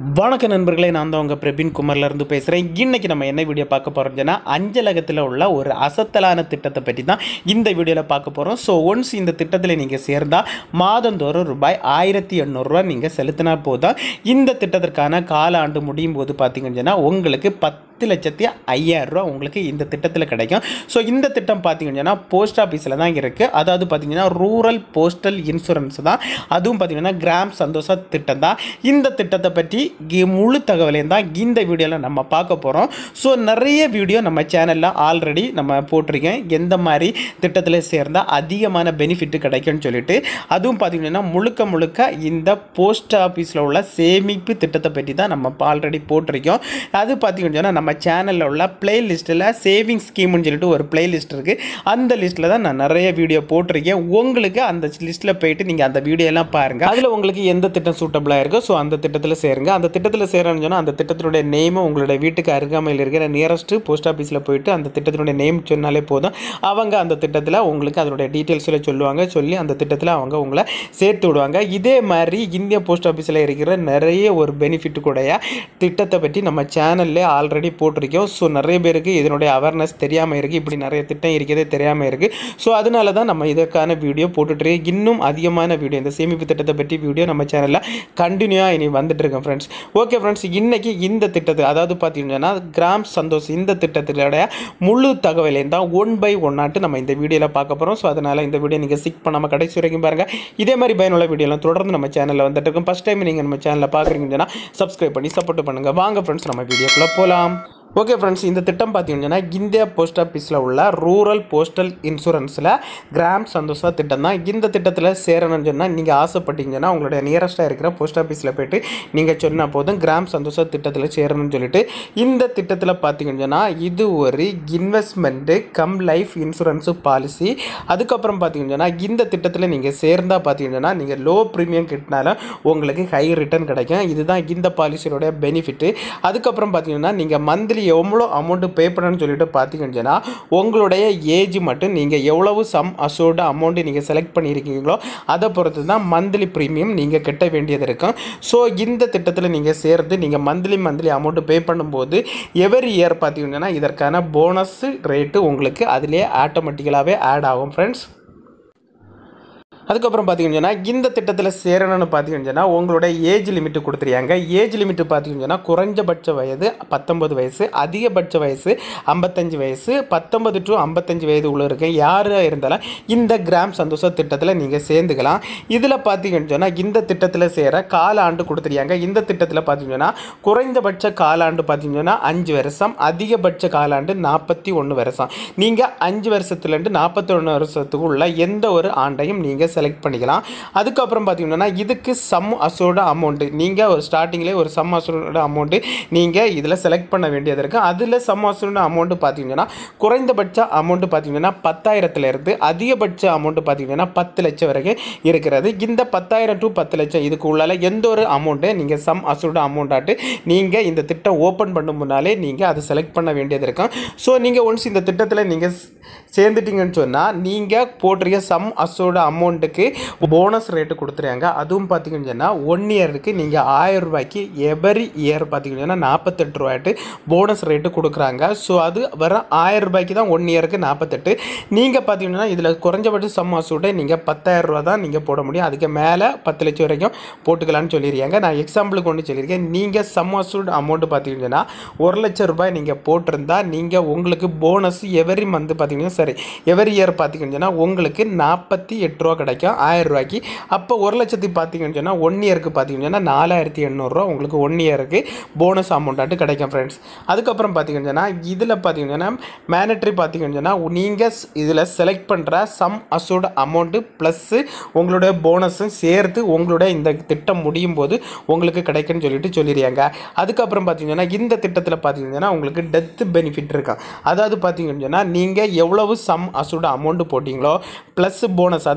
வணக்க நண்பர்களே நான் தான் உங்கள் பிரபின் குமார்லேருந்து பேசுகிறேன் இன்றைக்கி நம்ம என்ன வீடியோ பார்க்க போகிறோம்னா அஞ்சலகத்தில் உள்ள ஒரு அசத்தலான திட்டத்தை பற்றி தான் இந்த வீடியோவில் பார்க்க போகிறோம் ஸோ ஒன்ஸ் இந்த திட்டத்தில் நீங்கள் சேர்ந்தால் மாதந்தோறும் ரூபாய் ஆயிரத்தி எண்ணூறுரூவா நீங்கள் செலுத்தினா போதும் இந்த திட்டத்திற்கான கால ஆண்டு முடியும் போது பார்த்தீங்கன்னு சொன்னால் உங்களுக்கு பத்து லட்சத்தி ஐயாயிரரூவா உங்களுக்கு இந்த திட்டத்தில் கிடைக்கும் ஸோ இந்த திட்டம் பார்த்தீங்கன்னா போஸ்ட் ஆஃபீஸில் தான் இருக்குது அதாவது பார்த்தீங்கன்னா ரூரல் போஸ்டல் இன்சூரன்ஸ் தான் அதுவும் பார்த்தீங்கன்னா கிராம் சந்தோஷ திட்டம் தான் இந்த திட்டத்தை பற்றி கி- முழு தகவலையும் தான் இந்த வீடியோவில் நம்ம பார்க்க போகிறோம் ஸோ நிறைய வீடியோ நம்ம சேனலில் ஆல்ரெடி நம்ம போட்டிருக்கேன் எந்த மாதிரி திட்டத்தில் சேர்ந்தால் அதிகமான பெனிஃபிட் கிடைக்கும்னு சொல்லிட்டு அதுவும் பார்த்தீங்கன்னா முழுக்க முழுக்க இந்த போஸ்ட் ஆஃபீஸில் உள்ள சேமிப்பு திட்டத்தை பற்றி தான் நம்ம ஆல்ரெடி போட்டிருக்கோம் அது பார்த்தீங்கன்னா நம்ம சேனலில் உள்ள பிளேலிஸ்ட்டில் சேவிங் ஸ்கீம்னு சொல்லிட்டு ஒரு பிளேலிஸ்ட் இருக்குது அந்த லிஸ்ட்டில் தான் நான் நிறைய வீடியோ போட்டிருக்கேன் உங்களுக்கு அந்த லிஸ்ட்டில் போயிட்டு நீங்கள் அந்த வீடியோ எல்லாம் பாருங்கள் அதில் உங்களுக்கு எந்த திட்டம் சூட்டபிளாக இருக்கோ ஸோ அந்த திட்டத்தில் சேருங்க அந்த திட்டத்தில் சேரணும்னு சொன்னால் அந்த திட்டத்தினுடைய நேமை உங்களுடைய வீட்டுக்கு அருகாமையில் இருக்கிற நியரஸ்ட்டு போஸ்ட் ஆஃபீஸில் போயிட்டு அந்த திட்டத்தினுடைய நேம் சொன்னாலே போதும் அவங்க அந்த திட்டத்தில் உங்களுக்கு அதனுடைய டீட்டெயில்ஸில் சொல்லுவாங்க சொல்லி அந்த திட்டத்தில் அவங்க உங்களை சேர்த்து விடுவாங்க இதே மாதிரி இந்திய போஸ்ட் ஆஃபீஸில் இருக்கிற நிறைய ஒரு பெனிஃபிட் கூடைய திட்டத்தை பற்றி நம்ம சேனல்லே ஆல்ரெடி போட்டிருக்கோம் ஸோ நிறைய பேருக்கு இதனுடைய அவேர்னஸ் தெரியாமல் இருக்குது இப்படி நிறைய திட்டம் இருக்கிறதே தெரியாமல் இருக்குது ஸோ அதனால தான் நம்ம இதற்கான வீடியோ போட்டுட்டு இன்னும் அதிகமான வீடியோ இந்த சேமிப்பு திட்டத்தை பற்றி வீடியோ நம்ம சேனலில் கண்டினியூவாக இனி வந்துட்டு இருக்கோம் ஃப்ரெண்ட்ஸ் ஓகே ஃப்ரெண்ட்ஸ் இன்னைக்கு இந்த திட்டத்தை அதாவது பார்த்தீங்கன்னா கிராம் சந்தோஷ் இந்த திட்டத்தினுடைய முழு தகவலையும் தான் ஒன் பை ஒன்னாட்டு நம்ம இந்த வீடியோவில் பார்க்க போகிறோம் ஸோ அதனால் இந்த வீடியோ நீங்கள் சிக் பண்ணாமல் கடைசி வரைக்கும் பாருங்கள் இதே மாதிரி பயனுள்ள வீடியோலாம் தொடர்ந்து நம்ம சேனலில் வந்துட்டு இருக்கும் ஃபஸ்ட் டைம் நீங்கள் நம்ம சேனலில் பார்க்குறீங்கன்னா சப்ஸ்கிரைப் பண்ணி சப்போர்ட் பண்ணுங்கள் வாங்க ஃப்ரெண்ட்ஸ் நம்ம வீடியோக்குள்ளே போகலாம் ஓகே ஃப்ரெண்ட்ஸ் இந்த திட்டம் பார்த்தீங்கன்னா இந்தியா போஸ்ட் ஆஃபீஸில் உள்ள ரூரல் போஸ்டல் இன்சூரன்ஸில் கிராம் சந்தோஷா திட்டம் தான் இந்த திட்டத்தில் சேரணும்னு சொன்னால் நீங்கள் ஆசைப்பட்டீங்கன்னா உங்களுடைய நியரஸ்ட்டாக இருக்கிற போஸ்ட் ஆஃபீஸில் போயிட்டு நீங்கள் சொன்னால் போதும் கிராம் சந்தோஷா திட்டத்தில் சேரணும்னு சொல்லிட்டு இந்த திட்டத்தில் பார்த்தீங்கன்னா இது ஒரு investment cum life insurance policy அதுக்கப்புறம் பார்த்தீங்கன்னா இந்த திட்டத்தில் நீங்கள் சேர்ந்தால் பார்த்தீங்கன்னா நீங்கள் லோ ப்ரீமியம் கிட்டினாலும் உங்களுக்கு ஹை ரிட்டர்ன் கிடைக்கும் இதுதான் இந்த பாலிசியோட பெனிஃபிட்டு அதுக்கப்புறம் பார்த்தீங்கன்னா நீங்கள் மந்த்லி எவ்வளோ அமௌண்ட்டு பே பண்ணணும்னு சொல்லிட்டு பார்த்தீங்கன்னா உங்களுடைய ஏஜ் மட்டும் நீங்கள் எவ்வளவு சம் அசோர்டு அமௌண்ட்டு நீங்கள் செலக்ட் பண்ணியிருக்கீங்களோ அதை பொறுத்து தான் மந்த்லி ப்ரீமியம் நீங்கள் கட்ட வேண்டியது இருக்கும் ஸோ இந்த திட்டத்தில் நீங்கள் சேர்ந்து நீங்கள் மந்த்லி மந்த்லி அமௌண்ட்டு பே பண்ணும்போது எவரி இயர் பார்த்தீங்கன்னா இதற்கான போனஸ் ரேட்டு உங்களுக்கு அதிலே ஆட்டோமேட்டிக்கலாகவே ஆட் ஆகும் ஃப்ரெண்ட்ஸ் அதுக்கப்புறம் பார்த்தீங்கன்னா இந்த திட்டத்தில் சேரணும்னு பார்த்தீங்கன்னா உங்களோட ஏஜ் லிமிட்டு கொடுத்துருக்காங்க ஏஜ் லிமிட்டு பார்த்தீங்கன்னா குறைஞ்சபட்ச வயது பத்தொன்பது வயசு அதிகபட்ச வயசு ஐம்பத்தஞ்சு வயசு பத்தொன்பது டு ஐம்பத்தஞ்சு வயது உள்ள இருக்க யாராக இருந்தாலும் இந்த கிராம் சந்தோஷ திட்டத்தில் நீங்கள் சேர்ந்துக்கலாம் இதில் பார்த்தீங்கன்னு சொன்னால் இந்த திட்டத்தில் சேர காலாண்டு கொடுத்துருக்காங்க இந்த திட்டத்தில் பார்த்தீங்கன்னா குறைந்தபட்ச காலாண்டு பார்த்தீங்கன்னா அஞ்சு வருஷம் அதிகபட்ச காலாண்டு நாற்பத்தி ஒன்று வருஷம் நீங்கள் அஞ்சு வருஷத்துலேருந்து நாற்பத்தி ஒன்று வருஷத்துக்கு உள்ள எந்த ஒரு ஆண்டையும் நீங்கள் செலக்ட் பண்ணிக்கலாம் அதுக்கப்புறம் பார்த்தீங்கன்னா இதுக்கு சம் அசோட அமௌண்ட்டு நீங்கள் ஒரு ஸ்டார்டிங்லேயே ஒரு சம் அசோட அமௌண்ட்டு நீங்கள் இதில் செலக்ட் பண்ண வேண்டியது இருக்குது அதில் சம் அசோட அமௌண்ட்டு பார்த்தீங்கன்னா குறைந்தபட்ச அமௌண்ட்டு பார்த்தீங்கன்னா பத்தாயிரத்துலேருந்து அதிகபட்ச அமௌண்ட்டு பார்த்தீங்கன்னா பத்து லட்சம் வரைக்கும் இருக்கிறது இந்த பத்தாயிரம் டு பத்து லட்சம் இதுக்கு உள்ளால எந்த ஒரு அமௌண்ட்டை நீங்கள் சம் அசோட அமௌண்ட்டாட்டு நீங்கள் இந்த திட்டம் ஓப்பன் பண்ணும் முன்னாலே நீங்கள் அதை செலக்ட் பண்ண வேண்டியது இருக்கும் ஸோ நீங்கள் ஒன்ஸ் இந்த திட்டத்தில் நீங்கள் சேர்ந்துட்டீங்கன்னு சொன்னால் நீங்கள் போட்டிருக்க சம் அசோட அமௌண்ட்டுக்கு போனஸ் ரேட்டு கொடுத்துருக்காங்க அதுவும் பார்த்தீங்கன்னு சொன்னால் ஒன் இயருக்கு நீங்கள் ஆயிரம் ரூபாய்க்கு எவரி இயர் பார்த்தீங்கன்னா நாற்பத்தெட்டு ரூபாய்ட்டு போனஸ் ரேட்டு கொடுக்குறாங்க ஸோ அது வர ஆயிரம் ரூபாய்க்கு தான் ஒன் இயருக்கு நாற்பத்தெட்டு நீங்கள் பார்த்தீங்கன்னா இதில் குறைஞ்சபட்ச சம் அசோட நீங்கள் பத்தாயிரம் ரூபா தான் நீங்கள் போட முடியும் அதுக்கு மேலே பத்து லட்சம் வரைக்கும் போட்டுக்கலாம்னு சொல்லியிருக்காங்க நான் எக்ஸாம்பிளுக்கு ஒன்று சொல்லியிருக்கேன் நீங்கள் சம் அசோட் அமௌண்ட் பார்த்தீங்கன்னா ஒரு லட்சம் ரூபாய் நீங்கள் போட்டிருந்தா நீங்கள் உங்களுக்கு போனஸ் எவரி மந்த் பார்த்தீங்கன்னா சரி எவரி இயர் பார்த்தீங்கன்னா உங்களுக்கு நாற்பத்தி எட்டு ரூபா கிடைக்கும் ஆயிரம் ரூபாய்க்கு அப்போ ஒரு லட்சத்துக்கு பார்த்தீங்கன்னு சொன்னால் ஒன் இயருக்கு பார்த்தீங்கன்னா நாலாயிரத்தி எண்ணூறுரூவா உங்களுக்கு ஒன் இயருக்கு போனஸ் அமௌண்ட்டாட்டு கிடைக்கும் ஃப்ரெண்ட்ஸ் அதுக்கப்புறம் பார்த்தீங்கன்னா இதில் பார்த்தீங்கன்னா மேனட்ரி பார்த்தீங்கன்னு சொன்னால் நீங்கள் இதில் செலக்ட் பண்ணுற சம் அசோட அமௌண்ட்டு ப்ளஸ்ஸு உங்களுடைய போனஸும் சேர்த்து உங்களுடைய இந்த திட்டம் முடியும் போது உங்களுக்கு கிடைக்குன்னு சொல்லிட்டு சொல்லிடுறாங்க அதுக்கப்புறம் பார்த்தீங்கன்னா இந்த திட்டத்தில் பார்த்தீங்கன்னா உங்களுக்கு டெத் பெனிஃபிட் இருக்கும் அதாவது பார்த்தீங்கன்னு சொன்னால் நீங்கள் எவ்வளவு சம் அசோட அமௌண்ட்டு போட்டிங்களோ ப்ளஸ் போனஸ் அதாவது பார்த்தீங்கன்னா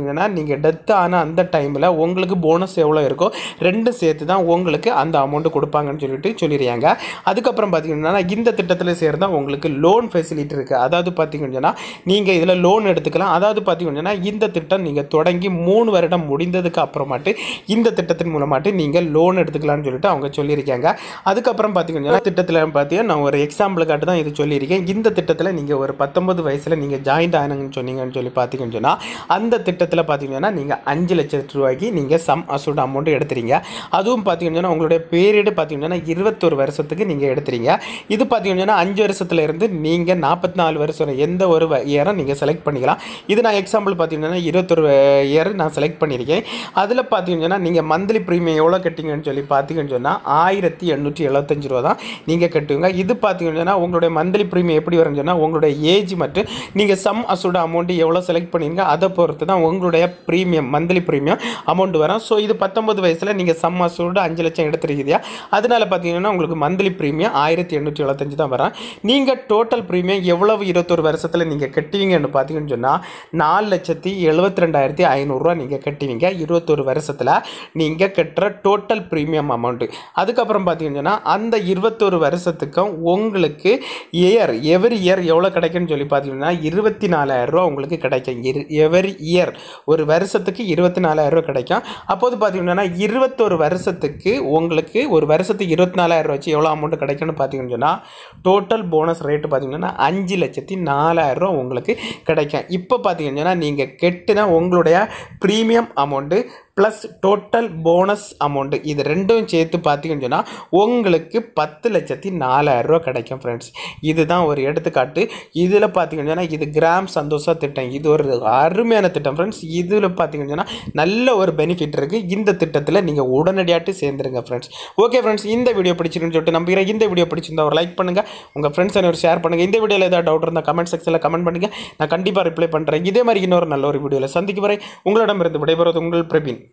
பார்த்தீங்கன்னா நீங்கள் டெத் ஆன அந்த டைமில் உங்களுக்கு போனஸ் எவ்வளோ இருக்கோ ரெண்டும் சேர்த்து தான் உங்களுக்கு அந்த அமௌண்ட் கொடுப்பாங்கன்னு சொல்லிட்டு சொல்லிடுறாங்க அதுக்கப்புறம் பார்த்தீங்கன்னா இந்த திட்டத்தில் சேர்ந்தா உங்களுக்கு லோன் ஃபெசிலிட்டி இருக்குது அதாவது பார்த்தீங்கன்னா நீங்கள் இதில் லோன் எடுத்துக்கலாம் அதாவது பார்த்தீங்கன்னா இந்த திட்டம் நீங்கள் தொடங்கி மூணு வருடம் முடிந்ததுக்கு அப்புறமாட்டு இந்த திட்டத்தின் மூலமாட்டு நீங்கள் லோன் எடுத்துக்கலாம்னு சொல்லிட்டு அவங்க சொல்லியிருக்காங்க அதுக்கப்புறம் பார்த்தீங்கன்னா திட்டத்தில் பார்த்தீங்கன்னா நான் ஒரு எக்ஸாம்பிளுக்காட்டு தான் இது சொல்லியிருக்கேன் இந்த திட்டத்தில் நீங்கள் ஒரு பத்தொன்பது வயசில் நீங்கள் ஜாயின்ட் ஆனாங்கன்னு சொன்னீங்கன்னு சொல்லி பார்த்தீங்கன்னு சொன்னால் அந்த திட்டத்தில் பார்த்தீங்கன்னா நீங்கள் அஞ்சு லட்சம் ரூபாய்க்கு நீங்கள் சம் அசூட் அமௌண்ட் எடுத்துறீங்க அதுவும் பார்த்தீங்கன்னா உங்களுடைய பீரியடு பார்த்தீங்கன்னா இருபத்தொரு வருஷத்துக்கு நீங்கள் எடுத்துறீங்க இது பார்த்தீங்கன்னா அஞ்சு வருஷத்துல இருந்து நீங்கள் நாற்பத்தி நாலு வருஷம் எந்த ஒரு இயரை நீங்கள் செலக்ட் பண்ணிக்கலாம் இது நான் எக்ஸாம்பிள் பார்த்தீங்கன்னா இருபத்தொரு இயர் நான் செலக்ட் பண்ணியிருக்கேன் அதில் பார்த்தீங்கன்னா நீங்கள் மந்த்லி ப்ரீமியம் எவ்வளோ கட்டிங்கன்னு சொல்லி பார்த்தீங்கன்னு சொன்னால் ஆயிரத்தி எண்ணூற்றி எழுபத்தஞ்சு ரூபா தான் நீங்கள் கட்டுவீங்க இது பார்த்தீங்கன்னா உங்களுடைய மந்த்லி ப்ரீமியம் எப்படி வரும்னு சொன்னால் உங்களுடைய ஏஜ் மற்றும் நீங்கள் சம் அசோட அமௌண்ட்டு எவ்வளோ செலக்ட் பண்ணிருங்க அதை பொறுத்து தான் உங்களுடைய ப்ரீமியம் மந்த்லி ப்ரீமியம் அமௌண்ட் வரும் ஸோ இது பத்தொன்பது வயசில் நீங்கள் சம் அசோட அஞ்சு லட்சம் எடுத்துருக்கீங்க அதனால பார்த்தீங்கன்னா உங்களுக்கு மந்த்லி ப்ரீமியம் ஆயிரத்தி எண்ணூற்றி எழுபத்தஞ்சு தான் வரும் நீங்கள் டோட்டல் ப்ரீமியம் எவ்வளவு இருபத்தொரு வருஷத்தில் நீங்கள் கட்டுவீங்கன்னு பார்த்தீங்கன்னு சொன்னால் நாலு லட்சத்தி எழுபத்தி ரெண்டாயிரத்தி ஐநூறுரூவா நீங்கள் கட்டுவீங்க இருபத்தொரு வருஷத்தில் நீங்கள் கட்டுற டோட்டல் ப்ரீமியம் அமௌண்ட்டு அதுக்கப்புறம் பார்த்தீங்கன்னா அந்த இருபத்தொரு வருஷத்துக்கும் உங்களுக்கு இயர் எவரி இயர் எவ்வளோ கிடைக்கும்னு சொல்லி பார்த்தீங்கன்னா இருபத்தி நாலாயிரரூவா உங்களுக்கு கிடைக்கும் எவரி இயர் ஒரு வருஷத்துக்கு இருபத்தி நாலாயிரரூவா கிடைக்கும் அப்போது பார்த்தீங்கன்னா இருபத்தொரு வருஷத்துக்கு உங்களுக்கு ஒரு வருஷத்துக்கு இருபத்தி நாலாயிரம் வச்சு எவ்வளோ அமௌண்ட் கிடைக்கும்னு பார்த்தீங்கன்னு சொன்னால் டோட்டல் போனஸ் ரேட்டு பார்த்தீங்கன்னா அஞ்சு லட்சத்தி நாலாயிரரூவா உங்களுக்கு கிடைக்கும் இப்போ பார்த்தீங்கன்னா நீங்கள் கெட்டின உங்களுடைய premium amount plus total bonus amount இது ரெண்டும் சேர்த்து பார்த்தீங்கன்னு சொன்னால் உங்களுக்கு பத்து லட்சத்தி நாலாயிரரூவா கிடைக்கும் ஃப்ரெண்ட்ஸ் இதுதான் ஒரு எடுத்துக்காட்டு இதில் பார்த்தீங்கன்னு சொன்னால் இது கிராம் சந்தோஷ திட்டம் இது ஒரு அருமையான திட்டம் ஃப்ரெண்ட்ஸ் இதில் பார்த்தீங்கன்னு சொன்னால் நல்ல ஒரு பெனிஃபிட் இருக்குது இந்த திட்டத்தில் நீங்கள் உடனடியாட்டு சேர்ந்துருங்க ஃப்ரெண்ட்ஸ் ஓகே ஃப்ரெண்ட்ஸ் இந்த வீடியோ பிடிச்சிருக்குன்னு சொல்லிட்டு நம்புகிறேன் இந்த வீடியோ பிடிச்சிருந்தா ஒரு லைக் பண்ணுங்கள் உங்கள் ஃப்ரெண்ட்ஸ் ஒரு ஷேர் பண்ணுங்கள் இந்த வீடியோவில் ஏதாவது டவுட் இருந்தால் கமெண்ட் செக்ஷனில் கமெண்ட் பண்ணுங்கள் நான் கண்டிப்பாக ரிப்ளை பண்ணுறேன் இதே மாதிரி இன்னொரு நல்ல ஒரு வீடியோவில் சந்திக்கு வரை உங்களிடமிருந்து விடைபெறுவது உங்கள் பிரவீன்